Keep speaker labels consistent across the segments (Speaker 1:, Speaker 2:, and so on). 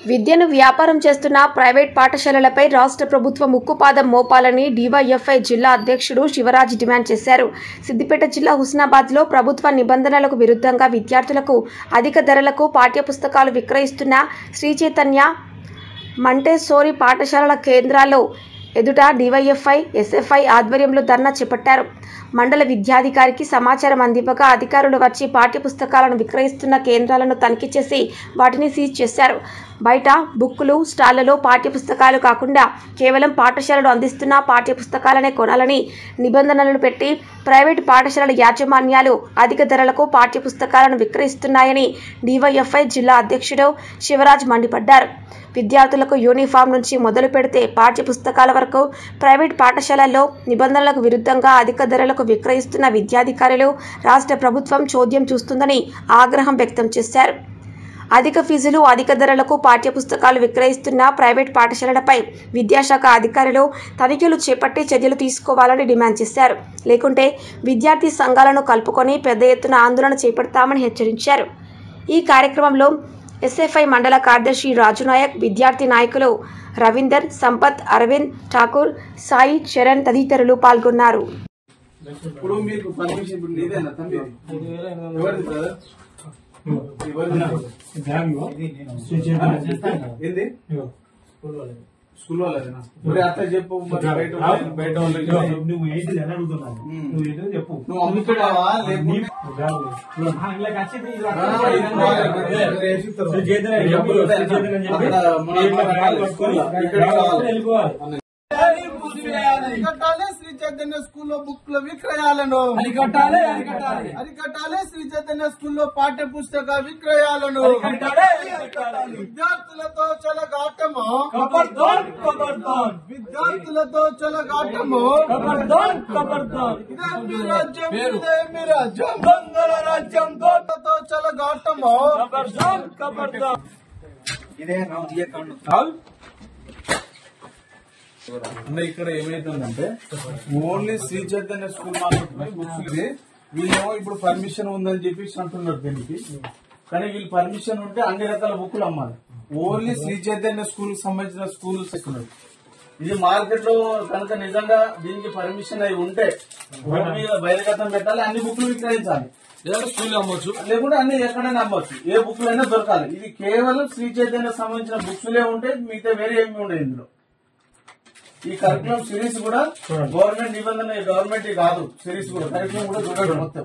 Speaker 1: విద్యను వ్యాపారం చేస్తున్న ప్రైవేట్ పాఠశాలలపై రాష్ట్ర ప్రభుత్వం ఉక్కుపాదం మోపాలని డీవైఎఫ్ఐ జిల్లా అధ్యక్షుడు శివరాజ్ డిమాండ్ చేశారు సిద్దిపేట జిల్లా హుస్నాబాద్లో ప్రభుత్వ నిబంధనలకు విరుద్ధంగా విద్యార్థులకు అధిక ధరలకు పాఠ్యపుస్తకాలు విక్రయిస్తున్న శ్రీ చైతన్య మంటేసోరి పాఠశాలల కేంద్రాల్లో ఎదుట డివైఎఫ్ఐ ఎస్ఎఫ్ఐ ఆధ్వర్యంలో ధర్నా చేపట్టారు మండల విద్యాధికారికి సమాచారం అందివ్వగా అధికారులు వచ్చి పాఠ్యపుస్తకాలను విక్రయిస్తున్న కేంద్రాలను తనిఖీ చేసి వాటిని సీజ్ చేశారు బయట బుక్కులు స్టాళ్లలో పాఠ్యపుస్తకాలు కాకుండా కేవలం పాఠశాలలు అందిస్తున్న పాఠ్యపుస్తకాలనే కొనాలని నిబంధనలను పెట్టి ప్రైవేటు పాఠశాలల యాజమాన్యాలు అధిక ధరలకు పాఠ్యపుస్తకాలను విక్రయిస్తున్నాయని డివైఎఫ్ఐ జిల్లా అధ్యక్షుడు శివరాజ్ మండిపడ్డారు విద్యార్థులకు యూనిఫామ్ నుంచి మొదలు పెడితే పాఠ్య పుస్తకాల వరకు ప్రైవేట్ పాఠశాలల్లో నిబంధనలకు విరుద్ధంగా అధిక ధరలకు విక్రయిస్తున్న విద్యాధికారులు రాష్ట్ర ప్రభుత్వం చోద్యం చూస్తుందని ఆగ్రహం వ్యక్తం చేశారు అధిక ఫీజులు అధిక ధరలకు పాఠ్యపుస్తకాలు విక్రయిస్తున్న ప్రైవేట్ పాఠశాలలపై విద్యాశాఖ అధికారులు తనిఖీలు చేపట్టి చర్యలు తీసుకోవాలని డిమాండ్ చేశారు లేకుంటే విద్యార్థి సంఘాలను కలుపుకొని పెద్ద ఎత్తున ఆందోళన చేపడతామని హెచ్చరించారు ఈ కార్యక్రమంలో ఎస్ఎఫ్ఐ మండల కార్యదర్శి రాజునాయక్ విద్యార్థి నాయకులు రవీందర్ సంపత్ అరవింద్ ఠాకూర్ సాయి చరణ్ తదితరులు పాల్గొన్నారు
Speaker 2: ఇప్పుడు మీకు పర్మిషన్ ఇప్పుడు నీదేనా తమ్మి ఎవరిది బ్రదర్ ఎవరిది ఏంది స్కూల్ వాళ్ళదేనా మరి అట్లా చెప్పు మరి బయట వాళ్ళకి- బయట వాళ్ళకి
Speaker 3: నువ్వు ఏంటి అని అడుగుతున్నాను నువ్వు ఏంటో చెప్పు
Speaker 2: నువ్వు అమ్ముతున్నావా లేకుంటే ఆ, ఇది
Speaker 3: శ్రీ చైతన్య చెప్పు, శ్రీ చైతన్య చెప్పి,
Speaker 2: అక్కడ మన-
Speaker 3: ఇట్లా
Speaker 2: మన
Speaker 3: బ్యాగ్ పట్టుకొని
Speaker 2: ఇక్కడ కావాలి.
Speaker 3: వెళ్ళిపోవాలి
Speaker 4: అరికట్టాలి శ్రీ చైతన్య స్కూల్లో బుక్ల విక్రయాలను
Speaker 5: అరికట్టాలి అరికట్టాలి
Speaker 4: అరికట్టాలి శ్రీ చైతన్య స్కూల్లో పాఠ్య పుస్తక విక్రయాలను
Speaker 5: అరికట్టాలి అరికట్టాలి
Speaker 4: విద్యార్థులతో చలగాటము
Speaker 5: ఖబర్దార్ ఖబర్దార్
Speaker 4: విద్యార్థులతో చలగాటము
Speaker 5: ఖబర్దార్ ఖబర్దార్
Speaker 4: ఇదే మీ రాజ్యం ఇదే మీ రాజ్యం
Speaker 5: దొంగల రాజ్యం దోట
Speaker 4: తో చలగాటము
Speaker 5: ఖబర్దార్ ఖబర్దార్
Speaker 2: అంటే ఇక్కడ ఏమైతుందంటే ఓన్లీ శ్రీ చైతన్య స్కూల్ మాత్రమే బుక్స్ ఇది వీళ్ళేమో ఇప్పుడు పర్మిషన్ ఉందని చెప్పేసి అంటున్నారు దీనికి కానీ వీళ్ళు పర్మిషన్ ఉంటే అన్ని రకాల బుక్కులు అమ్మాలి ఓన్లీ శ్రీ చైతన్య స్కూల్ కి సంబంధించిన స్కూల్స్ ఎక్కున్నారు ఇది మార్కెట్ లో కనుక నిజంగా దీనికి పర్మిషన్ అయి ఉంటే వాటి మీద బహిర్గతం పెట్టాలి అన్ని బుక్లు విక్రయించాలి
Speaker 5: స్కూల్ అమ్మొచ్చు
Speaker 2: లేకుంటే అన్ని ఎక్కడైనా అమ్మచ్చు ఏ బుక్లు అయినా దొరకాలి ఇది కేవలం శ్రీ చైతన్య సంబంధించిన బుక్స్లే ఉంటే మిగతా వేరే ఏమి ఉండదు ఇందులో ఈ కరికులం సిరీస్ కూడా గవర్నమెంట్ నిబంధన గవర్నమెంట్ కాదు సిరీస్ కూడా కరికులం కూడా చూడండి మొత్తం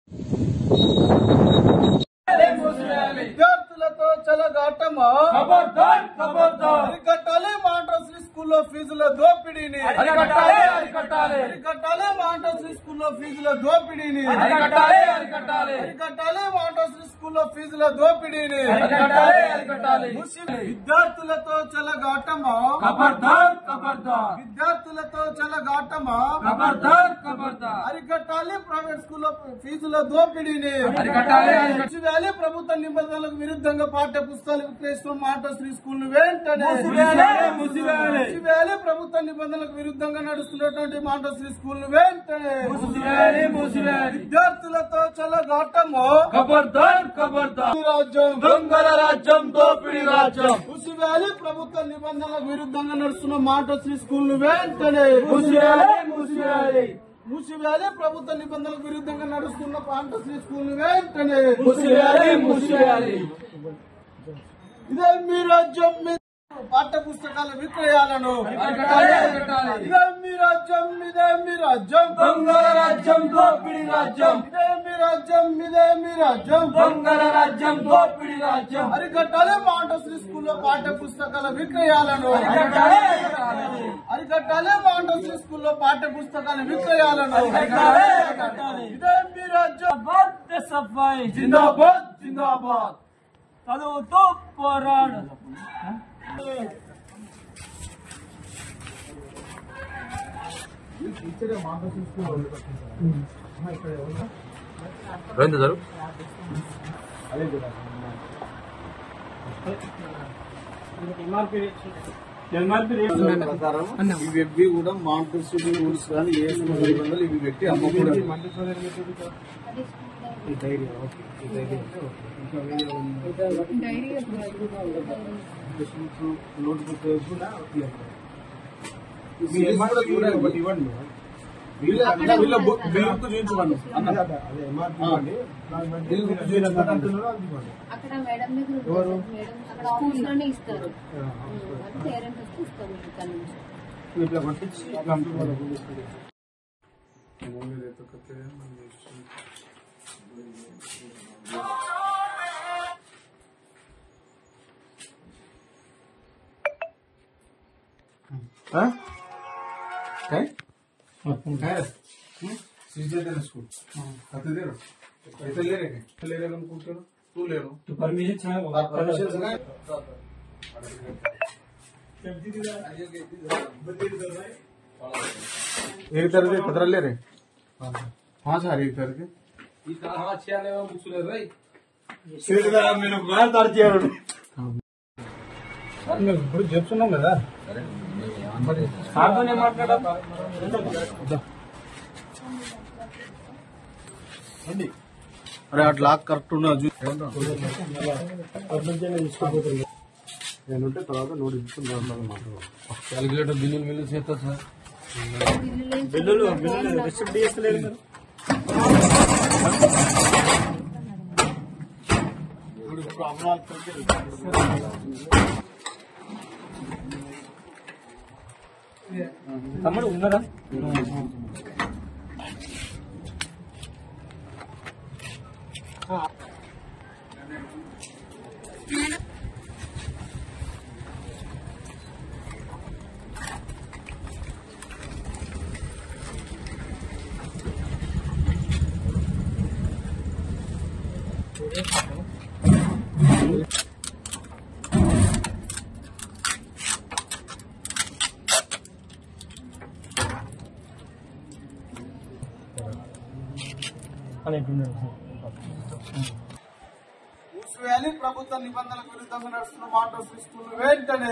Speaker 4: విద్యార్థులతో చలగాటము
Speaker 5: ఖబర్దార్ ఖబర్దార్
Speaker 4: అరికట్టాలి మాంటశ్రీ స్కూల్లో ఫీజుల దోపిడీని
Speaker 5: అరికట్టాలి అరికట్టాలి
Speaker 4: అరికట్టాలి మాంటశ్రీ స్కూల్లో ఫీజుల దోపిడీని
Speaker 5: అరికట్టాలి అరికట్టాలి
Speaker 4: అరికట్టాలి మాంటశ్రీ స్కూల్లో ఫీజుల దోపిడీని
Speaker 5: అరికట్టాలి అరికట్టాలి
Speaker 4: ముస్లిం విద్యార్థులతో చలగాటము
Speaker 5: ఖబర్దార్ ఖబర్దార్
Speaker 4: విద్యార్థులతో చలగాటము
Speaker 5: ఖబర్దార్ ఖబర్దార్
Speaker 4: అరికట్టాలి ప్రైవేట్ స్కూల్లో ఫీజుల దోపిడీని
Speaker 5: అరికట్టాలి అరికట్టాలి
Speaker 4: మూసివేయాలి ప్రభుత్వ నిబంధనలకు విరుద్ధంగా పాఠ్య పుస్తకాలు విక్రయిస్తున్న మాంటశ్రీ స్కూల్ ను వెంటనే
Speaker 5: మూసివేయాలి, మూసివేయాలి.
Speaker 4: మూసివేయాలి ప్రభుత్వ నిబంధనలకు విరుద్ధంగా నడుస్తున్నటువంటి మాంటశ్రీ స్కూల్ ను వెంటనే
Speaker 5: మూసివేయాలి మూసివేయాలి
Speaker 4: విద్యార్థులతో చలగాటము
Speaker 5: ఖబర్దార్ ఖబర్దార్
Speaker 4: రాజ్యం
Speaker 5: దొంగల రాజ్యం దోపిడి రాజ్యం
Speaker 4: మూసివేయాలి ప్రభుత్వ నిబంధనలకు విరుద్ధంగా నడుస్తున్న మాంటశ్రీ స్కూల్ ను వెంటనే
Speaker 5: మూసివేయాలి మూసివేయాలి
Speaker 4: మూసివేయాలి ప్రభుత్వ నిబంధనలకు విరుద్ధంగా నడుస్తున్న మాంటశ్రీ స్కూల్ ను వెంటనే
Speaker 5: మూసివేయాలి మూసివేయాలి
Speaker 4: ఇదే మీ రాజ్యం మీ పాఠ్య పుస్తకాల విక్రయాలను
Speaker 5: అరికట్టాలి అరికట్టాలి
Speaker 4: ఇదే మీ రాజ్యం ఇదే మీ రాజ్యం
Speaker 5: దొంగల రాజ్యం దోపిడి రాజ్యం
Speaker 4: ఇదే మీ రాజ్యం ఇదే మీ రాజ్యం
Speaker 5: దొంగల రాజ్యం దోపిడి రాజ్యం
Speaker 4: అరికట్టాలి మాంటశ్రీ స్కూల్లో పాఠ్య పుస్తకాల విక్రయాలను
Speaker 5: అరికట్టాలి అరికట్టాలి
Speaker 4: అరికట్టాలి మాంటశ్రీ స్కూల్లో పాఠ్య పుస్తకాల విక్రయాలను
Speaker 5: అరికట్టాలి అరికట్టాలి
Speaker 4: ఇదే మీ రాజ్యం
Speaker 5: భారత సఫాయి జిందాబాద్ జిందాబాద్ చదువుతూ పోరాడు
Speaker 2: ప్రకారం ఇవి కూడా మాంటెసరీ రూల్స్ కానీ ఏ స్కూల్ నిబంధనలు ఇవి పెట్టి అమ్మకూడదు
Speaker 3: ఈ డైరీ ఓకే ఈ డైరీ అంటే ఓకే ఇంకా వేరే నోట్ బుక్ కూడా మీ ఎంఆర్పీ ఒకటి ఇవ్వండి మేడం.
Speaker 2: వీళ్ళ వీళ్ళ బుక్ బిల్ బుక్ చూపించమను అన్న
Speaker 3: అదే అదే ఎంఆర్పీ ఇవ్వండి దాని బట్టి
Speaker 2: బిల్ బుక్
Speaker 3: మీరు
Speaker 2: చూపించమను.
Speaker 3: ఎంత అంటున్నారో అది ఇవ్వండి
Speaker 6: అక్కడ మేడం దగ్గర ఉంటుంది
Speaker 3: ఎవరు?
Speaker 6: సార్. మేడం అక్కడ ఆఫీస్ లోనే ఇస్తారు
Speaker 3: ఆ,
Speaker 6: పేరెంట్ వస్తే ఇస్తాం ఇక్కడ నుంచి
Speaker 3: ఇట్లా పట్టించి కంప్యూటర్
Speaker 2: हाँ? काय काय శ్రీచైతన్య స్కూల్ కథ లేరు అయితే లేరే ఎట్లా లేరే అనుకుంటారు తూ లేరు
Speaker 3: तो परमिशन
Speaker 2: परमिशन से नहीं एक तरह के खतरा ले रहे हाँ सर एक तरह के
Speaker 3: ఇప్పుడు చెప్తున్నాం కదా
Speaker 5: సార్తోనే మాట్లాడా
Speaker 2: అరే అట్లా కరెక్ట్ ఉన్నది
Speaker 3: పర్మిషన్ తీసుకోపోతుంది నేనుంటే తర్వాత నోట్ ఇచ్చుకుంటాను
Speaker 2: క్యాలిక్యులేటర్ బిల్లులు బిల్లు చేస్తా సార్
Speaker 3: బిల్లులు బిల్లులు రిసిప్ట్ తీసుకోలేదు మీరు
Speaker 5: తమ్ముడు ఉన్నారా అని అంటున్నాడు
Speaker 4: మూసివేయాలి ప్రభుత్వ నిబంధనలకు విరుద్ధంగా నడుస్తున్న మాటో స్కూల్ వెంటనే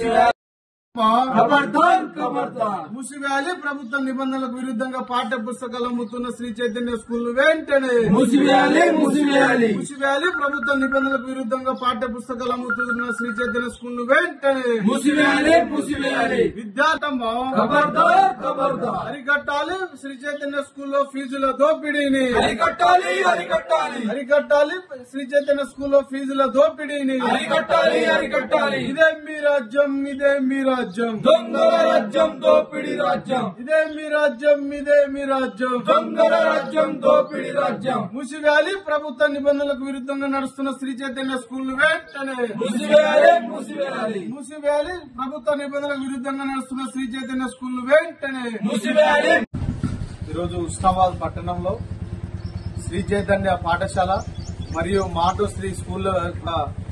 Speaker 5: ఖబర్దార్ ఖబర్దార్
Speaker 4: మూసివేయాలి ప్రభుత్వ నిబంధనలకు విరుద్ధంగా పాఠ్య పుస్తకాలు అమ్ముతున్న శ్రీ చైతన్య స్కూల్ వెంటనే
Speaker 5: మూసివేయాలి మూసివేయాలి
Speaker 4: మూసివేయాలి ప్రభుత్వ నిబంధనలకు విరుద్ధంగా పాఠ్య పుస్తకాలు అమ్ముతున్న శ్రీ చైతన్య స్కూల్ వెంటనే
Speaker 5: మూసివేయాలి మూసివేయాలి
Speaker 4: విద్యార్థమ్మ
Speaker 5: ఖబర్దార్ ఖబర్దార్
Speaker 4: అరికట్టాలి శ్రీ చైతన్య స్కూల్లో ఫీజుల దోపిడీని
Speaker 5: అరికట్టాలి అరికట్టాలి
Speaker 4: అరికట్టాలి శ్రీ చైతన్య స్కూల్లో ఫీజుల దోపిడీని
Speaker 5: అరికట్టాలి అరికట్టాలి
Speaker 4: ఇదే మీ రాజ్యం ఇదే మీ రాజ్యం
Speaker 5: దొంగల రాజ్యం దోపిడి రాజ్యం
Speaker 4: ఇదే మీ రాజ్యం ఇదే మీ రాజ్యం
Speaker 5: దొంగల రాజ్యం దోపిడి రాజ్యం
Speaker 4: మూసివేయాలి ప్రభుత్వ నిబంధనలకు విరుద్ధంగా నడుస్తున్న శ్రీ చైతన్య స్కూల్ వెంటనే
Speaker 5: మూసివేయాలి మూసివేయాలి
Speaker 4: మూసివేయాలి ప్రభుత్వ నిబంధనలకు విరుద్ధంగా నడుస్తున్న శ్రీ చైతన్య స్కూల్ వెంటనే
Speaker 5: మూసివేయాలి
Speaker 4: ఈరోజు ఉస్నాబాద్ పట్టణంలో శ్రీ చైతన్య పాఠశాల మరియు మాటో శ్రీ స్కూల్ యొక్క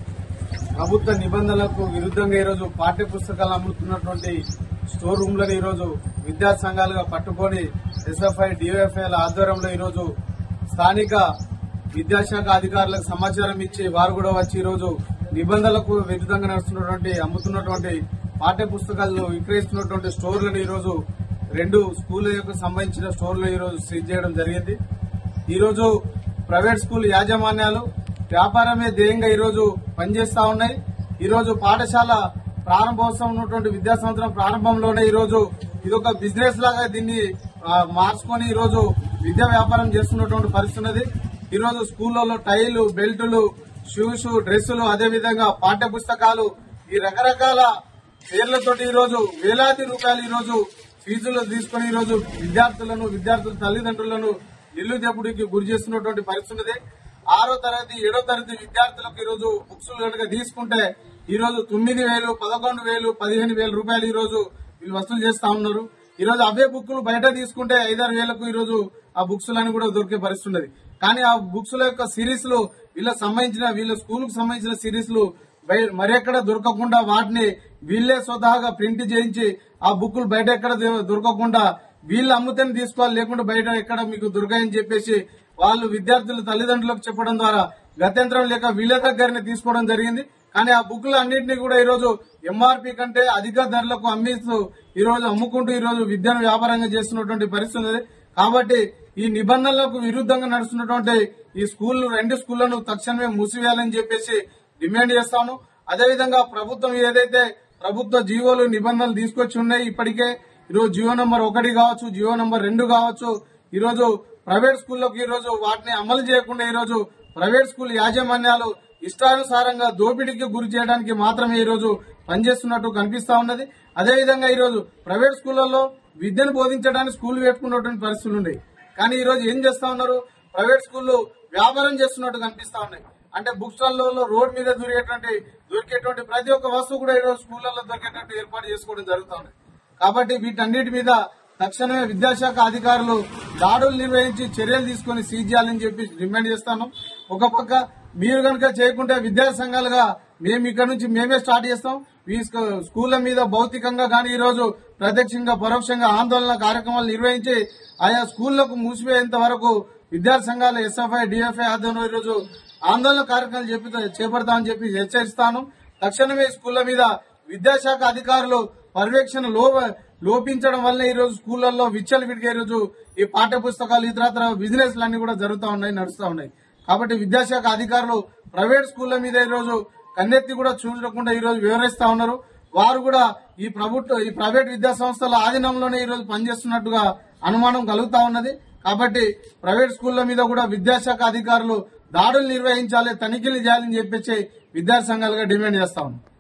Speaker 4: ప్రభుత్వ నిబంధనలకు విరుద్ధంగా ఈరోజు పాఠ్య పుస్తకాలు అమ్ముతున్నటువంటి స్టోర్ రూమ్లను ఈరోజు విద్యా సంఘాలుగా పట్టుకొని ఎస్ఎఫ్ఐ డిఎఫ్ఐల ఆధ్వర్యంలో ఈరోజు స్థానిక విద్యాశాఖ అధికారులకు సమాచారం ఇచ్చి వారు కూడా వచ్చి ఈరోజు నిబంధనలకు విరుద్ధంగా నడుస్తున్నటువంటి అమ్ముతున్నటువంటి పాఠ్య పుస్తకాలను విక్రయిస్తున్నటువంటి స్టోర్లను ఈరోజు రెండు స్కూల్ యొక్క సంబంధించిన స్టోర్లు ఈరోజు సీజ్ చేయడం జరిగింది ఈరోజు ప్రైవేట్ స్కూల్ యాజమాన్యాలు వ్యాపారమే ధ్యేయంగా ఈరోజు పనిచేస్తా ఉన్నాయి ఈరోజు పాఠశాల ప్రారంభోత్సవం ఉన్నటువంటి విద్యా సంవత్సరం ప్రారంభంలోనే ఈరోజు ఇది ఒక బిజినెస్ లాగా దీన్ని ఆ, మార్చుకొని ఈరోజు విద్యా వ్యాపారం చేస్తున్నటువంటి పరిస్థితి ఉన్నది ఈరోజు స్కూళ్లలో టైలు బెల్టులు షూస్ డ్రెస్సులు అదేవిధంగా పాఠ్య పుస్తకాలు ఈ రకరకాల పేర్లతోటి ఈరోజు వేలాది రూపాయలు ఈరోజు ఫీజులు తీసుకుని ఈరోజు విద్యార్థులను విద్యార్థుల తల్లిదండ్రులను ఇల్లు దెబ్బడికి గురి చేస్తున్నటువంటి పరిస్థితి ఉన్నది ఆరో తరగతి ఏడో తరగతి విద్యార్థులకు ఈరోజు బుక్స్ కనుక తీసుకుంటే ఈ రోజు తొమ్మిది వేలు పదకొండు వేలు పదిహేను వేల రూపాయలు ఈ రోజు వీళ్ళు వసూలు చేస్తా ఉన్నారు ఈ రోజు అవే బుక్కులు బయట తీసుకుంటే ఐదారు వేలకు ఈ రోజు ఆ బుక్స్ లని కూడా దొరికే పరిస్థితి ఉన్నది కానీ ఆ బుక్స్ ల యొక్క సిరీస్ లు వీళ్ళకి సంబంధించిన వీళ్ళ స్కూల్ కు సంబంధించిన సిరీస్ లు బయ- మరెక్కడ దొరకకుండా వాటిని వీళ్ళే స్వతహాగా ప్రింట్ చేయించి ఆ బుక్కులు బయట ఎక్కడ దొ- దొరకకుండా వీళ్ళు అమ్ముతేనే తీసుకోవాలి లేకుండా బయట ఎక్కడ మీకు దొరకాయని చెప్పేసి వాళ్ళు విద్యార్థుల తల్లిదండ్రులకు చెప్పడం ద్వారా గత్యంతరం లేక వీళ్ళ దగ్గరనే తీసుకోవడం జరిగింది కానీ ఆ బుక్లు అన్నింటినీ కూడా ఈ రోజు ఎంఆర్పి కంటే అధిక ధరలకు అమ్మిస్తూ ఈ రోజు అమ్ముకుంటూ ఈ రోజు విద్యను వ్యాపారంగా చేస్తున్నటువంటి పరిస్థితి ఉంది కాబట్టి ఈ నిబంధనలకు విరుద్ధంగా నడుస్తున్నటువంటి ఈ స్కూల్ రెండు స్కూళ్లను తక్షణమే మూసివేయాలని చెప్పేసి డిమాండ్ చేస్తాను అదేవిధంగా ప్రభుత్వం ఏదైతే ప్రభుత్వ జీవోలు నిబంధనలు తీసుకొచ్చి ఉన్నాయి ఇప్పటికే ఈరోజు జియో నంబర్ ఒకటి కావచ్చు జియో నంబర్ రెండు కావచ్చు ఈరోజు ప్రైవేట్ స్కూళ్ళకు ఈరోజు వాటిని అమలు చేయకుండా ఈరోజు ప్రైవేట్ స్కూల్ యాజమాన్యాలు ఇష్టానుసారంగా దోపిడీకి గురి చేయడానికి మాత్రమే ఈరోజు పనిచేస్తున్నట్టు కనిపిస్తా ఉన్నది అదేవిధంగా ఈరోజు ప్రైవేట్ స్కూళ్లలో విద్యను బోధించడానికి స్కూల్ పెట్టుకున్నటువంటి పరిస్థితులు ఉన్నాయి కానీ ఈ రోజు ఏం చేస్తా ఉన్నారు ప్రైవేట్ స్కూళ్ళు వ్యాపారం చేస్తున్నట్టు కనిపిస్తా ఉన్నాయి అంటే బుక్ స్టాల్లో రోడ్ మీద దొరికేటువంటి దొరికేటువంటి ప్రతి ఒక్క వస్తువు కూడా ఈరోజు స్కూళ్లలో దొరికేటట్టు ఏర్పాటు చేసుకోవడం జరుగుతా ఉంది కాబట్టి వీటన్నిటి మీద తక్షణమే విద్యాశాఖ అధికారులు దాడులు నిర్వహించి చర్యలు తీసుకుని సీజ్ చేయాలని చెప్పి డిమాండ్ చేస్తాను ఒక పక్క మీరు కనుక చేయకుంటే విద్యా సంఘాలుగా మేము ఇక్కడ నుంచి మేమే స్టార్ట్ చేస్తాం ఈ స్కూ- స్కూళ్ల మీద భౌతికంగా కానీ ఈ రోజు ప్రత్యక్షంగా పరోక్షంగా ఆందోళన కార్యక్రమాలు నిర్వహించి ఆయా స్కూళ్లకు మూసివేయేంత వరకు విద్యార్థి సంఘాల ఎస్ఎఫ్ఐ డిఎఫ్ఐ ఆధ్వర్యంలో ఈ రోజు ఆందోళన కార్యక్రమాలు చెప్పి చేపడతామని చెప్పి హెచ్చరిస్తాను తక్షణమే స్కూళ్ల మీద విద్యాశాఖ అధికారులు పర్యవేక్షణ లో లోపించడం వల్ల ఈ రోజు స్కూళ్లలో విచ్చలు విడిగా ఈ రోజు ఈ పాఠ్య పుస్తకాలు ఇతరత్ర బిజినెస్ అన్ని కూడా జరుగుతూ ఉన్నాయి నడుస్తూ ఉన్నాయి కాబట్టి విద్యాశాఖ అధికారులు ప్రైవేట్ స్కూళ్ల మీద ఈ రోజు కన్నెత్తి కూడా చూడకుండా ఈ రోజు వివరిస్తా ఉన్నారు వారు కూడా ఈ ప్రభుత్వ ఈ ప్రైవేట్ విద్యా సంస్థల ఆధీనంలోనే ఈ రోజు పనిచేస్తున్నట్టుగా అనుమానం కలుగుతా ఉన్నది కాబట్టి ప్రైవేట్ స్కూళ్ల మీద కూడా విద్యాశాఖ అధికారులు దాడులు నిర్వహించాలి తనిఖీలు చేయాలని చెప్పేసి విద్యార్థి సంఘాలుగా డిమాండ్ చేస్తా ఉన్నాం